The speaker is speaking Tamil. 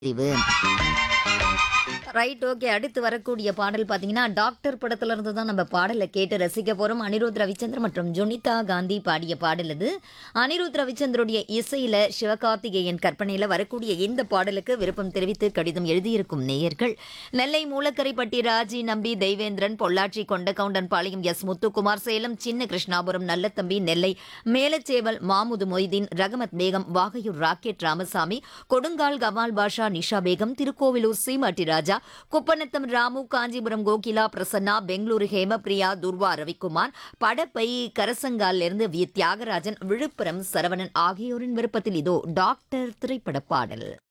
பிரிவு ரைட் ஓகே அடுத்து வரக்கூடிய பாடல் பார்த்தீங்கன்னா டாக்டர் படத்துல இருந்து தான் நம்ம பாடலை கேட்டு ரசிக்க போறோம் அனிருத் ரவிச்சந்திரன் மற்றும் ஜுனிதா காந்தி பாடிய பாடல் இது அனிருத் ரவிச்சந்திரோடைய இசையில சிவகார்த்திகேயன் கற்பனையில வரக்கூடிய இந்த பாடலுக்கு விருப்பம் தெரிவித்து கடிதம் எழுதியிருக்கும் நேயர்கள் நெல்லை மூலக்கரைப்பட்டி ராஜி நம்பி தெய்வேந்திரன் பொள்ளாச்சி கொண்டகவுண்டன் பாளையம் எஸ் முத்துக்குமார் சேலம் சின்ன கிருஷ்ணாபுரம் நல்லத்தம்பி நெல்லை மேலச்சேவல் மாமுது மொய்தீன் ரகமத் பேகம் வாகையூர் ராக்கெட் ராமசாமி கொடுங்கால் கவால் பாஷா நிஷா பேகம் திருக்கோவிலூர் சீமாட்டி ராஜா குப்பநத்தம் ராமு காஞ்சிபுரம் கோகிலா பிரசன்னா பெங்களூரு ஹேமபிரியா துர்வா ரவிக்குமார் படப்பை கரசங்கால்ல இருந்து வி தியாகராஜன் விழுப்புரம் சரவணன் ஆகியோரின் விருப்பத்தில் இதோ டாக்டர் திரைப்பட பாடல்